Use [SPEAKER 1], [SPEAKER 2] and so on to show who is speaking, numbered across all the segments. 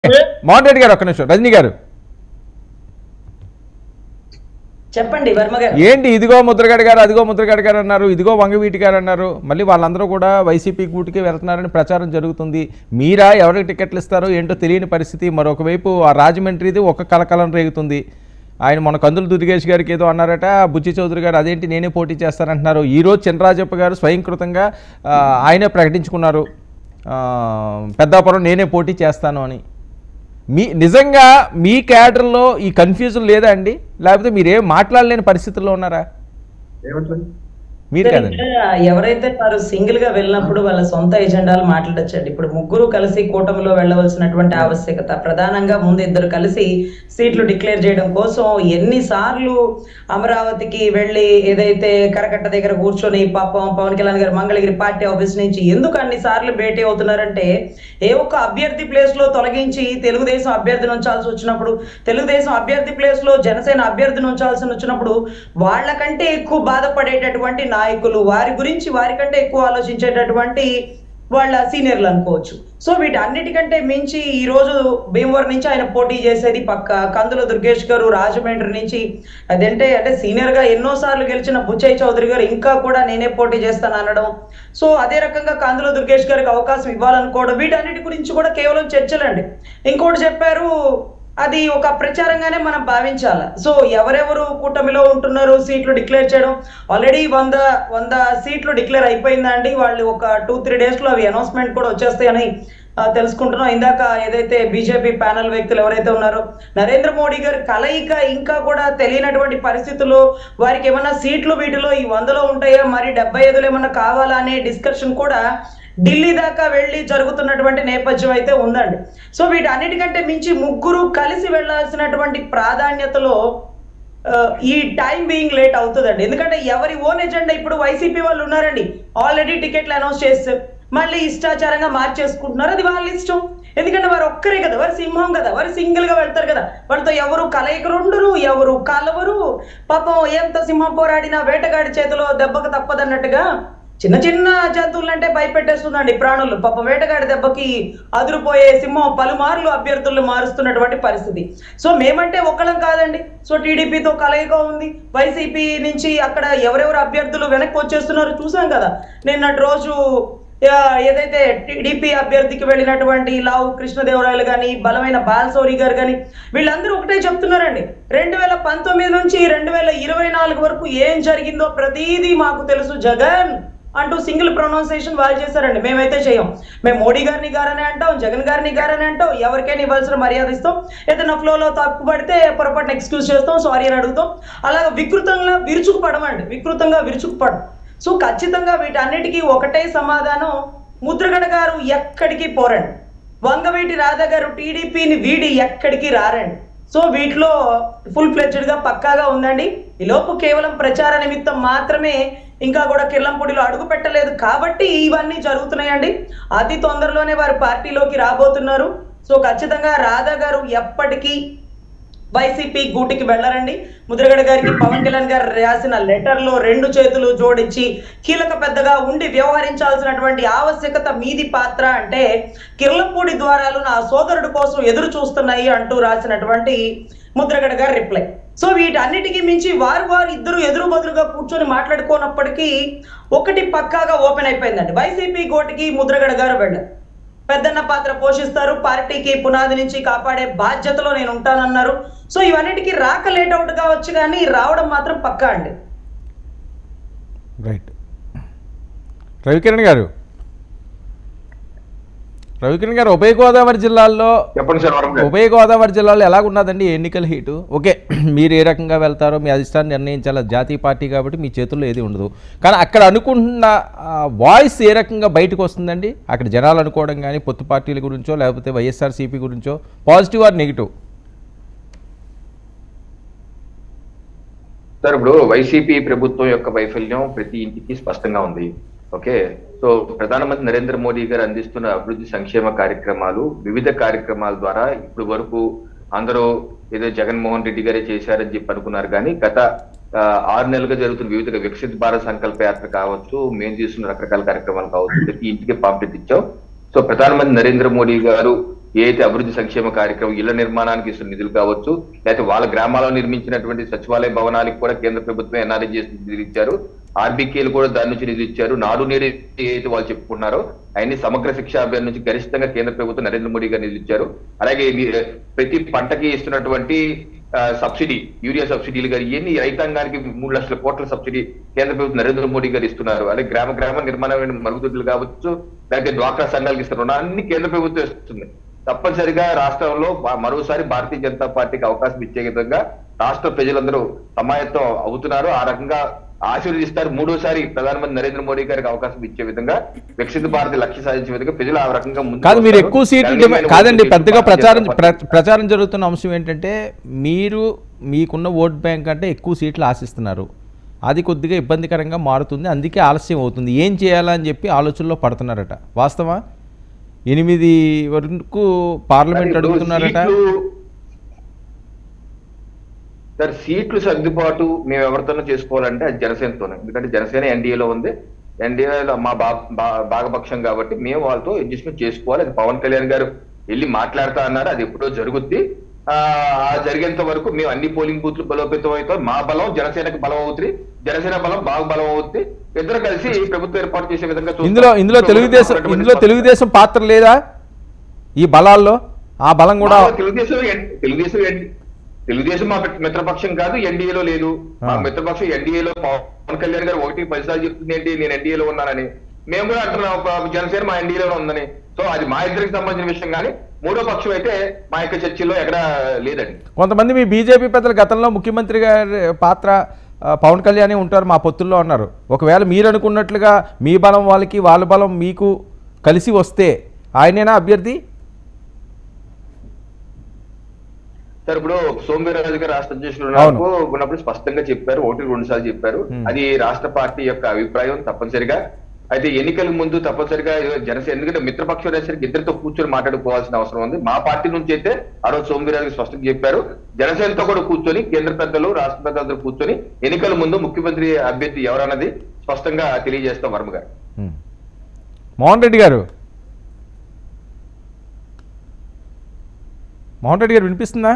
[SPEAKER 1] మోహన్ రెడ్డి గారు ఒక్క నిమిషం రజనీ గారు
[SPEAKER 2] చెప్పండి వర్మ గారు
[SPEAKER 1] ఏంటి ఇదిగో ముద్రగడ గారు అదిగో ముద్రగడ గారు అన్నారు ఇదిగో వంగవీటి గారు అన్నారు మళ్ళీ వాళ్ళందరూ కూడా వైసీపీ గూటికి వెళ్తున్నారని ప్రచారం జరుగుతుంది మీరా ఎవరికి టికెట్లు ఇస్తారో ఏంటో తెలియని పరిస్థితి మరొక వైపు ఆ రాజమండ్రిది ఒక కలకలం రేగుతుంది ఆయన మన కందులు దుర్గేష్ గారికి ఏదో అన్నారట బుచ్చి చౌదరి గారు అదేంటి నేనే పోటీ చేస్తానంటున్నారు ఈరోజు చినరాజప్ప గారు స్వయంకృతంగా ఆ, ఆయనే ప్రకటించుకున్నారు ఆ, పెద్దాపురం నేనే పోటీ చేస్తాను అని మీ నిజంగా మీ క్యాడర్లో ఈ కన్ఫ్యూజన్ లేదా అండి లేకపోతే మీరేం మాట్లాడలేని పరిస్థితుల్లో ఉన్నారా మీరు కదండి
[SPEAKER 2] ఎవరైతే వారు సింగిల్ గా వెళ్ళినప్పుడు వాళ్ళ సొంత ఎజెండాలు మాట్లాడచ్చండి ఇప్పుడు ముగ్గురు కలిసి కూటమిలో వెళ్ళవలసినటువంటి ఆవశ్యకత ప్రధానంగా ముందు ఇద్దరు కలిసి సీట్లు డిక్లేర్ చేయడం కోసం ఎన్నిసార్లు అమరావతికి వెళ్ళి ఏదైతే కరకట్ట దగ్గర కూర్చొని పాపం పవన్ కళ్యాణ్ గారు మంగళగిరి పార్టీ ఆఫీస్ నుంచి ఎందుకు అన్ని సార్లు భేటీ అవుతున్నారంటే ఏ ఒక్క అభ్యర్థి ప్లేస్ లో తొలగించి తెలుగుదేశం అభ్యర్థిని ఉంచాల్సి వచ్చినప్పుడు తెలుగుదేశం అభ్యర్థి ప్లేస్ లో జనసేన అభ్యర్థిని ఉంచాల్సి వచ్చినప్పుడు వాళ్ళకంటే ఎక్కువ బాధపడేటటువంటి నాయకులు వారి గురించి వారికంటే ఎక్కువ ఆలోచించేటటువంటి వాళ్ళ సీనియర్లు అనుకోవచ్చు సో వీటన్నిటికంటే మించి ఈ రోజు భీమవరం నుంచి ఆయన పోటీ చేసేది పక్క కందుల దుర్గేష్ గారు రాజమండ్రి నుంచి అదంటే అంటే సీనియర్ గా ఎన్నో సార్లు గెలిచిన బుచ్చయ్య చౌదరి గారు ఇంకా కూడా నేనే పోటీ చేస్తాను అనడం సో అదే రకంగా కందుల దుర్గేష్ గారికి అవకాశం ఇవ్వాలనుకోవడం వీటన్నిటి గురించి కూడా కేవలం చర్చలండి ఇంకోటి చెప్పారు అది ఒక ప్రచారంగానే మనం భావించాలి సో ఎవరెవరు కూటమిలో ఉంటున్నారు సీట్లు డిక్లేర్ చేయడం ఆల్రెడీ వంద వంద సీట్లు డిక్లేర్ అయిపోయిందండి వాళ్ళు ఒక టూ త్రీ డేస్ లో అవి అనౌన్స్మెంట్ కూడా వచ్చేస్తాయని ఆ, తెలుసుకుంటున్నాం ఇందాక ఏదైతే బీజేపీ ప్యానల్ వ్యక్తులు ఎవరైతే ఉన్నారో నరేంద్ర మోడీ గారి కలయిక ఇంకా కూడా తెలియనటువంటి పరిస్థితుల్లో వారికి ఏమన్నా సీట్లు వీటిలో ఈ వందలో ఉంటాయా మరి డెబ్బై ఐదులో ఏమన్నా కావాలా అనే డిస్కషన్ కూడా ఢిల్లీ దాకా వెళ్ళి జరుగుతున్నటువంటి నేపథ్యం అయితే ఉందండి సో వీటన్నిటికంటే మించి ముగ్గురు కలిసి వెళ్ళాల్సినటువంటి ప్రాధాన్యతలో ఆ, ఈ టైం బీయింగ్ లేట్ అవుతుందండి ఎందుకంటే ఎవరి ఓన్ ఎజెండా ఇప్పుడు వైసీపీ వాళ్ళు ఉన్నారండి ఆల్రెడీ టికెట్లు అనౌన్స్ చేస్తారు మళ్ళీ ఇష్టాచారంగా మార్చేసుకుంటున్నారు అది వాళ్ళ ఇష్టం ఎందుకంటే వారు ఒక్కరే కదా వారు సింహం కదా వారు సింగిల్ గా వెళ్తారు కదా వాళ్ళతో ఎవరు కలయిక రెండురు ఎవరు కలవరు పాపం ఎంత సింహం పోరాడినా వేటగాడి చేతిలో దెబ్బకు తప్పదన్నట్టుగా చిన్న చిన్న జంతువులంటే భయపెట్టేస్తుందండి ప్రాణులు పాప వేటగాడి దెబ్బకి అదిరిపోయే సింహం పలుమార్లు అభ్యర్థులు మారుస్తున్నటువంటి పరిస్థితి సో మేమంటే ఒక్కలం కాదండి సో టీడీపీతో కలయిక ఉంది వైసీపీ నుంచి అక్కడ ఎవరెవరు అభ్యర్థులు వెనక్కి వచ్చేస్తున్నారో చూసాం కదా నిన్నటి రోజు ఆ, ఏదైతే టీడీపీ అభ్యర్థికి వెళ్ళినటువంటి లావు కృష్ణదేవరాయలు కానీ బలమైన బాలసౌరి గారు కానీ వీళ్ళందరూ ఒకటే చెప్తున్నారండి రెండు వేల పంతొమ్మిది నుంచి రెండు వేల ఇరవై నాలుగు వరకు ఏం జరిగిందో ప్రతిదీ మాకు తెలుసు జగన్ అంటూ సింగిల్ ప్రొనౌన్సియేషన్ వాళ్ళు చేశారండి మేమైతే చేయం మేము మోడీ గారిని గారని అంటాం జగన్ గారిని గారని అంటాం ఎవరికైనా ఇవ్వాల్సిన మర్యాద ఇస్తాం ఏదైనా ఫ్లోలో తప్పు పడితే పొరపాటున ఎక్స్క్యూజ్ చేస్తాం సారీ అని అడుగుతాం అలాగే వికృతంగా విరుచుకుపడమండి వికృతంగా విరుచుకుపడం సో ఖచ్చితంగా వీటన్నిటికీ ఒకటే సమాధానం ముద్రగడ గారు ఎక్కడికి పోరండి వంగవీటి రాధా గారు టీడీపీని వీడి ఎక్కడికి రారండి సో వీటిలో ఫుల్ ఫ్లెడ్జ్డ్ గా పక్కాగా ఉందండి ఈ లోపు కేవలం ప్రచార నిమిత్తం మాత్రమే ఇంకా కూడా కిర్లంపూడిలో అడుగు పెట్టలేదు కాబట్టి ఇవన్నీ జరుగుతున్నాయండి అతి తొందరలోనే వారు పార్టీలోకి రాబోతున్నారు సో ఖచ్చితంగా రాధా గారు ఎప్పటికీ వైసీపీ గూటికి వెళ్ళరండి ముద్రగడ గారికి పవన్ కళ్యాణ్ గారు రాసిన లెటర్ లో రెండు చేతులు జోడించి కీలక పెద్దగా ఉండి వ్యవహరించాల్సినటువంటి ఆవశ్యకత మీది పాత్ర అంటే కిర్లంపూడి ద్వారాలు నా సోదరుడు కోసం ఎదురు చూస్తున్నాయి అంటూ రాసినటువంటి ముద్రగడ గారి రిప్లై సో వీటన్నిటికీ మించి వారు వారు ఇద్దరు ఎదురు బదురుగా కూర్చొని మాట్లాడుకోనప్పటికీ ఒకటి పక్కాగా ఓపెన్ అయిపోయిందండి వైసీపీ గోటికి ముద్రగడ గారు వెళ్ళారు పెద్దన్న పాత్ర పోషిస్తారు పార్టీకి పునాది నుంచి కాపాడే బాధ్యతలో నేను ఉంటానన్నారు సో ఇవన్నిటికీ రాక లేట్ అవుట్ కావచ్చు కానీ రావడం మాత్రం పక్కా అండి
[SPEAKER 1] రైట్ రవికిరణ్ గారు రవికిరణ్ గారు ఉభయ గోదావరి జిల్లాల్లో
[SPEAKER 3] చెప్పండి సార్ వరం గారు
[SPEAKER 1] ఉభయ గోదావరి జిల్లాలో ఎలాగున్నదండి ఎన్నికల హీటు ఓకే మీరు ఏ రకంగా వెళ్తారో మీ అధిష్టాన్ని నిర్ణయించాలి జాతీయ పార్టీ కాబట్టి మీ చేతుల్లో ఏది ఉండదు కానీ అక్కడ అనుకుంటున్న వాయిస్ ఏ రకంగా బయటకు వస్తుందండి అక్కడ జనాలు అనుకోవడం కానీ పొత్తు పార్టీల గురించో లేకపోతే వైఎస్ఆర్సీపీ గురించో పాజిటివ్ ఆర్ నెగిటివ్
[SPEAKER 3] సార్ ఇప్పుడు వైసీపీ ప్రభుత్వం యొక్క వైఫల్యం ప్రతి ఇంటికి స్పష్టంగా ఉంది ఓకే సో ప్రధానమంత్రి నరేంద్ర మోడీ గారు అందిస్తున్న అభివృద్ధి సంక్షేమ కార్యక్రమాలు వివిధ కార్యక్రమాల ద్వారా ఇప్పుడు వరకు అందరూ ఏదో జగన్మోహన్ రెడ్డి గారే చేశారని చెప్పి అనుకున్నారు కానీ గత ఆ, ఆరు నెలలుగా జరుగుతున్న వివిధ వికసిత్ భారత్ సంకల్ప యాత్ర కావచ్చు మేము చేస్తున్న రకరకాల కార్యక్రమాలు కావచ్చు ప్రతి ఇంటికి పాంప్లెట్ ఇచ్చాం సో ప్రధానమంత్రి నరేంద్ర మోడీ గారు ఏ అయితే అభివృద్ధి సంక్షేమ కార్యక్రమం ఇళ్ల నిర్మాణానికి ఇస్తున్న నిధులు కావచ్చు లేకపోతే వాళ్ళ గ్రామాల్లో నిర్మించినటువంటి సచివాలయ భవనాలకు కూడా కేంద్ర ప్రభుత్వం ఎన్ఆర్ఎస్ నిధులు ఇచ్చారు ఆర్బీకేలు కూడా దాని నుంచి నిధులు ఇచ్చారు నాడు నేడు ఏదైతే వాళ్ళు చెప్పుకుంటున్నారో అవన్నీ సమగ్ర శిక్షా అభియాన్ నుంచి గరిష్టంగా కేంద్ర ప్రభుత్వం నరేంద్ర మోడీ గారు నిధులు ఇచ్చారు అలాగే మీ- ప్రతి పంటకి ఇస్తున్నటువంటి ఆ, సబ్సిడీ యూరియా సబ్సిడీలు గారు ఇవన్నీ రైతాంగానికి మూడు లక్షల కోట్ల సబ్సిడీ కేంద్ర ప్రభుత్వం నరేంద్ర మోడీ గారు ఇస్తున్నారు అలాగే గ్రామ గ్రామ నిర్మాణమైన మరుగుదొడ్లు కావచ్చు లేకపోతే డ్వాక్రా సంఘాలకు ఇస్తున్నారు అన్ని కేంద్ర ప్రభుత్వం ఇస్తుంది తప్పనిసరిగా రాష్ట్రంలో బా- మరోసారి భారతీయ జనతా పార్టీకి అవకాశం ఇచ్చే విధంగా రాష్ట్ర ప్రజలందరూ సమాయత్తం అవుతున్నారు ఆ రకంగా ఆశీర్వదిస్తారు మూడోసారి ప్రధానమంత్రి నరేంద్ర మోడీ గారికి అవకాశం ఇచ్చే విధంగా వికసిత భారత లక్ష్య సాధించే విధంగా ప్రజలు ఆ రకంగా ముందుకు
[SPEAKER 1] కాదు మీరు
[SPEAKER 3] వస్తారు.
[SPEAKER 1] ఎక్కువ సీట్లు
[SPEAKER 3] గణనీయమైన
[SPEAKER 1] డిమాండ్ కాదండి
[SPEAKER 3] ఓట్లు
[SPEAKER 1] పెద్దగా
[SPEAKER 3] భారతీయ
[SPEAKER 1] ప్రచారం
[SPEAKER 3] జనతా
[SPEAKER 1] ప్ర-
[SPEAKER 3] పార్టీ.
[SPEAKER 1] ప్రచారం జరుగుతున్న అంశం ఏంటంటే మీరు మీకున్న ఓట్ బ్యాంక్ అంటే ఎక్కువ సీట్లు ఆశిస్తున్నారు అది కొద్దిగా ఇబ్బందికరంగా మారుతుంది అందుకే ఆలస్యం అవుతుంది ఏం చేయాలా అని చెప్పి ఆలోచనలో పడుతున్నారట వాస్తవా ఎనిమిది వరకు పార్లమెంట్
[SPEAKER 3] ఇప్పుడు
[SPEAKER 1] అడుగుతున్నారట
[SPEAKER 3] సీట్లు- సార్ సీట్లు సర్దుబాటు మేము ఎవరితోనో చేసుకోవాలంటే అది జనసేనతోనే ఎందుకంటే జనసేన ఎన్డీఏలో ఉంది ఎన్డీఏలో మా బా బా- భాగపక్షం కాబట్టి మేము వాళ్ళతో అడ్జస్ట్మెంట్ చేసుకోవాలి అది పవన్ కళ్యాణ్ గారు వెళ్ళి మాట్లాడుతా అన్నారు అది ఎప్పుడో జరుగుద్ది ఆ ఆ జరిగేంత వరకు మేము అన్ని పోలింగ్ బూత్లు బలోపేతం అవుతాం మా బలం జనసేనకి బలం అవుతుంది జనసేన బలం బాగా బలం అవుతుంది ఇద్దరు కలిసి ప్రభుత్వం ఏర్పాటు చేసే విధంగా చూస్తాం.
[SPEAKER 1] ఇందులో ఇందులో
[SPEAKER 3] ఇప్పుడు
[SPEAKER 1] తెలుగుదేశం
[SPEAKER 3] ఉన్నటువంటి
[SPEAKER 1] ఇందులో తెలుగుదేశం పాత్ర లేదా ఈ బలాల్లో ఆ బలం కూడా
[SPEAKER 3] మా తెలుగుదేశం ఎన్- తెలుగుదేశం ఎన్- తెలుగుదేశం మా మిత్ర- మిత్రపక్షం కాదు ఎన్డీఏలో లేదు మా
[SPEAKER 1] ఆ.
[SPEAKER 3] మిత్రపక్షం ఎన్డీఏలో పవన్ కళ్యాణ్ గారు ఒకటి పదిసార్లు చెప్తుంది ఏంటి నేను ఎన్డీఏలో ఉన్నానని మేము కూడా అంటున్నాం ప- జనసేన మా ఎన్డీఏలో ఉందని సో అది మా ఇద్దరికి సంబంధించిన విషయం కానీ మూడో పక్షం అయితే మా యొక్క చర్చల్లో ఎక్కడ లేదండి
[SPEAKER 1] కొంతమంది మీ బీజేపీ పెద్దలు గతంలో ముఖ్యమంత్రి గారి పాత్ర ఆ, పవన్ కళ్యాణే ఉంటారు మా పొత్తుల్లో అన్నారు ఒకవేళ మీరు అనుకున్నట్లుగా మీ బలం వాళ్ళకి వాళ్ళ బలం మీకు కలిసి వస్తే ఆయనేనా అభ్యర్థి
[SPEAKER 3] సార్ ఇప్పుడు సోమవీరాజు గారు రాష్ట్ర అధ్యక్షులు
[SPEAKER 1] అవును.
[SPEAKER 3] ఉన్నప్పుడు ఉన్నప్పుడు స్పష్టంగా చెప్పారు ఒకటి రెండు సార్లు చెప్పారు
[SPEAKER 1] Hmm.
[SPEAKER 3] అది రాష్ట్ర పార్టీ యొక్క అభిప్రాయం తప్పనిసరిగా అయితే ఎన్నికల ముందు తప్పనిసరిగా జనసేన ఎందుకంటే మిత్రపక్షం అనేసరికి ఇద్దరితో కూర్చొని మాట్లాడుకోవాల్సిన అవసరం ఉంది మా పార్టీ నుంచి అయితే ఆ రోజు సోమవీరాజు గారు స్పష్టంగా చెప్పారు జనసేనతో కూడా కూర్చొని కేంద్ర పెద్దలు రాష్ట్ర పెద్దలతో కూర్చొని ఎన్నికల ముందు ముఖ్యమంత్రి అభ్యర్థి ఎవరన్నది స్పష్టంగా తెలియజేస్తాం వర్మ గారు
[SPEAKER 1] ఉమ్. మోహన్ రెడ్డి గారు మోహన్ రెడ్డి గారు వినిపిస్తుందా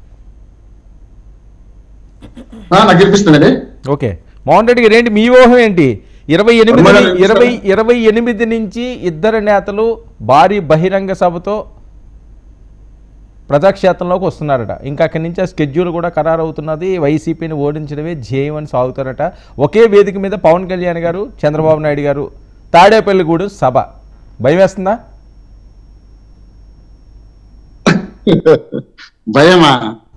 [SPEAKER 4] ఆ, నాకు వినిపిస్తుందండి
[SPEAKER 1] ఓకే మోహన్ రెడ్డి గారు ఏంటి మీ వ్యూహం ఏంటి ఇరవై ఎనిమిది
[SPEAKER 4] వర్మ గారు
[SPEAKER 1] ఇరవై
[SPEAKER 4] వినిపిస్తుందా?
[SPEAKER 1] ఇరవై ఎనిమిది నుంచి ఇద్దరు నేతలు భారీ బహిరంగ సభతో ప్రజాక్షేత్రంలోకి వస్తున్నారట ఇంకా అక్కడి నుంచి ఆ స్కెడ్యూల్ కూడా ఖరారు అవుతున్నది వైసీపీని ఓడించడమే ధ్యేయం అని సాగుతారట ఒకే వేదిక మీద పవన్ కళ్యాణ్ గారు చంద్రబాబు నాయుడు గారు తాడేపల్లిగూడు సభ భయం వేస్తుందా
[SPEAKER 4] భయమా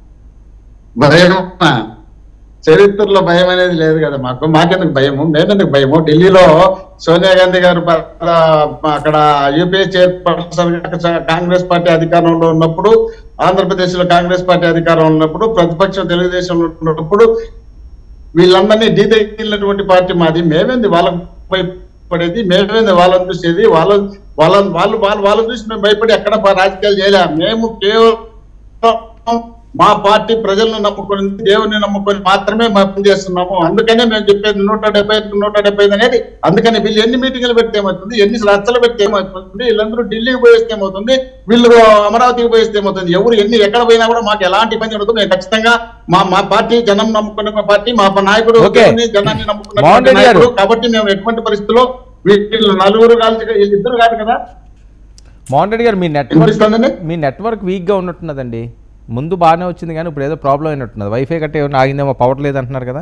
[SPEAKER 4] భయమా చరిత్రలో భయం అనేది లేదు కదా మాకు మాకెందుకు భయము మేమెందుకు భయము ఢిల్లీలో సోనియా గాంధీ గారు ప- అక్కడ యూపీఏ చైర్పర్సన్ కాంగ్రెస్ పార్టీ అధికారంలో ఉన్నప్పుడు ఆంధ్రప్రదేశ్ లో కాంగ్రెస్ పార్టీ అధికారంలో ఉన్నప్పుడు ప్రతిపక్షం తెలుగుదేశంలో ఉన్నప్పుడు వీళ్ళందరినీ డీతెగిలినటువంటి పార్టీ మాది మేమేంది వాళ్ళకు భయపడేది మేమేంది వాళ్ళని చూసేది వాళ్ళ వాళ్ళ వాళ్ళు వాళ్ళు వాళ్ళని చూసి మేము భయపడి ఎక్కడ ప- రాజకీయాలు చేయలే మేము కేవలం మా పార్టీ ప్రజలను నమ్ముకొని దేవుని నమ్ముకొని మాత్రమే మేము పనిచేస్తున్నాము అందుకనే మేము చెప్పేది నూట డెబ్బై ఐదు నూట డెబ్బై ఐదు అనేది అందుకని వీళ్ళు ఎన్ని మీటింగ్లు పెడితే ఏమవుతుంది ఎన్ని రచ్చలు పెడితే ఏమవుతుంది వీళ్ళందరూ ఢిల్లీకి పోయేస్తే ఏమవుతుంది వీళ్ళు అమరావతికి పోయేస్తే ఏమవుతుంది ఎవరు ఎన్ని ఎక్కడ పోయినా కూడా మాకు ఎలాంటి ఇబ్బంది ఉండదు మేము ఖచ్చితంగా మా మా పార్టీ జనం నమ్ముకునే మా పార్టీ మా నాయకుడు
[SPEAKER 1] ఓకే.
[SPEAKER 4] దేవుని, జనాన్ని నమ్ముకున్న
[SPEAKER 1] మోహన్ రెడ్డి గారు.
[SPEAKER 4] నాయకుడు కాబట్టి మేము ఎటువంటి పరిస్థితుల్లో వీళ్ళు నలుగురు కాల్చి వీళ్ళు ఇద్దరు కాదు కదా
[SPEAKER 1] మోహన్ రెడ్డి గారు మీ నెట్వర్క్
[SPEAKER 4] వినిపిస్తుందండి?
[SPEAKER 1] మీ నెట్వర్క్ వీక్గా ఉన్నట్టున్నదండి ముందు బాగానే వచ్చింది కానీ ఇప్పుడు ఏదో ప్రాబ్లం అయినట్టున్నది వైఫై కట్టే ఏమైనా ఆగిందేమో పవర్ లేదంటున్నారు కదా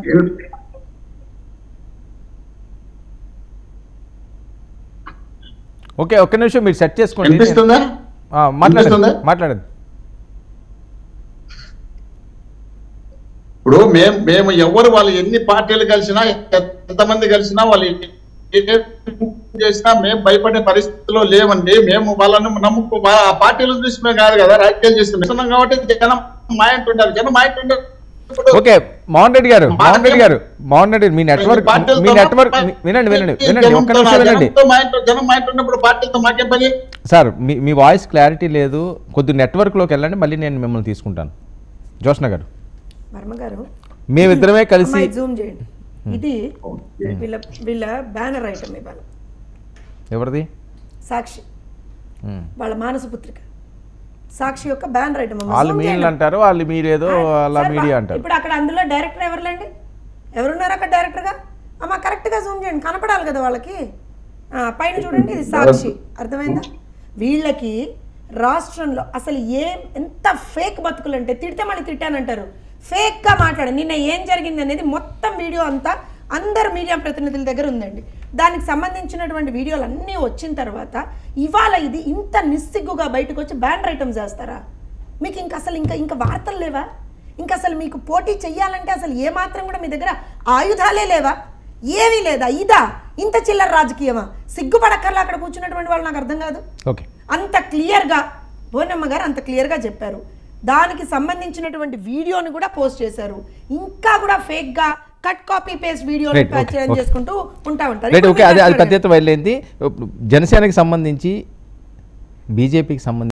[SPEAKER 1] ఓకే ఒక్క నిమిషం మీరు సెట్ చేసుకోండి
[SPEAKER 4] వినిపిస్తుందా
[SPEAKER 1] ఆ, మాట్లాడండి
[SPEAKER 4] వినిపిస్తుందా?
[SPEAKER 1] మాట్లాడండి
[SPEAKER 4] ఇప్పుడు మేము మేము ఎవరు వాళ్ళు ఎన్ని పార్టీలు కలిసినా ఎంతమంది కలిసినా వాళ్ళు ఏం చేసినా మేము భయపడే పరిస్థితిలో లేవండి మేము వాళ్ళను నమ్ముకో వా- ఆ పార్టీలను చూసి మేము కాదు కదా రాజకీయాలు చేస్తున్నాం కాబట్టి జనం మా ఇంటి ఉండాలి జనం మా ఇంటి ఉండాలి. ఇప్పుడు
[SPEAKER 1] ఓకే మోహన్ రెడ్డి గారు మోహన్ రెడ్డి గారు మోహన్ రెడ్డి మీ నెట్వర్క్
[SPEAKER 4] పార్టీలతో
[SPEAKER 1] మీ నెట్వర్క్
[SPEAKER 4] మా-
[SPEAKER 1] మీ- వినండి వినండి
[SPEAKER 4] ఈ
[SPEAKER 1] వినండి ఒక్క
[SPEAKER 4] జనంతో
[SPEAKER 1] నిమిషం వినండి
[SPEAKER 4] జనంతో మా ఇంట్లో జనం మా ఇంట్లో ఉన్నప్పుడు పార్టీలతో మాకేం పని
[SPEAKER 1] సార్ మీ మీ వాయిస్ క్లారిటీ లేదు కొద్ది నెట్వర్క్లోకి వెళ్ళండి మళ్ళీ నేను మిమ్మల్ని తీసుకుంటాను జోష్న గారు
[SPEAKER 5] వర్మ గారు
[SPEAKER 1] మేమిద్దరమే కలిసి
[SPEAKER 5] అమ్మాయి జూమ్ చేయండి ఇది వీళ్ళ వీళ్ళ బ్యానర్ ఐటమ్ ఇవాళ
[SPEAKER 1] ఎవరిది
[SPEAKER 5] సాక్షి
[SPEAKER 1] ఉమ్.
[SPEAKER 5] వాళ్ళ మానస పుత్రిక సాక్షి యొక్క బ్యానర్ ఐటమ్
[SPEAKER 1] వాళ్ళు మీళ్ళు అంటారు వాళ్ళు మీరేదో అలా మీడియా అంటారు
[SPEAKER 5] ఇప్పుడు అక్కడ అందులో డైరెక్టర్ ఎవరులేండి ఎవరున్నారు అక్కడ డైరెక్టర్గా అమ్మ కరెక్ట్గా జూమ్ చేయండి కనపడాలి కదా వాళ్ళకి ఆ, పైన చూడండి ఇది సాక్షి అర్థమైందా వీళ్ళకి రాష్ట్రంలో అసలు ఏం ఎంత ఫేక్ బతుకులు అంటే తిడితే మళ్ళీ తిట్టానంటారు ఫేక్గా మాట్లాడు నిన్న ఏం జరిగింది అనేది మొత్తం వీడియో అంతా అందరు మీడియా ప్రతినిధుల దగ్గర ఉందండి దానికి సంబంధించినటువంటి వీడియోలు అన్నీ వచ్చిన తర్వాత ఇవాళ ఇది ఇంత నిస్సిగ్గుగా బయటకు వచ్చి బ్యాండ్ ఐటమ్స్ చేస్తారా మీకు ఇంకా అసలు ఇంకా ఇంకా వార్తలు లేవా ఇంకా అసలు మీకు పోటీ చెయ్యాలంటే అసలు ఏ మాత్రం కూడా మీ దగ్గర ఆయుధాలే లేవా ఏమీ లేదా ఇదా ఇంత చిల్లర రాజకీయమా సిగ్గుపడక్కర్లా అక్కడ కూర్చున్నటువంటి వాళ్ళు నాకు అర్థం కాదు
[SPEAKER 1] ఓకే
[SPEAKER 5] అంత క్లియర్గా బోనమ్మ గారు అంత క్లియర్గా చెప్పారు దానికి సంబంధించినటువంటి వీడియోని కూడా పోస్ట్ చేశారు ఇంకా కూడా ఫేక్గా కట్ కాపీ పేస్ట్ వీడియోని
[SPEAKER 1] Right, okay,
[SPEAKER 5] ప్రచారం
[SPEAKER 1] okay.
[SPEAKER 5] చేసుకుంటూ ఉంటా ఉంటారు
[SPEAKER 1] రైట్
[SPEAKER 5] ఇప్పుడు
[SPEAKER 1] ఓకే అది
[SPEAKER 5] మీరు
[SPEAKER 1] అది పెద్ద
[SPEAKER 5] అడగండి.
[SPEAKER 1] ఎత్తున వెళ్ళింది జనసేనకి సంబంధించి బీజేపీకి సంబంధించి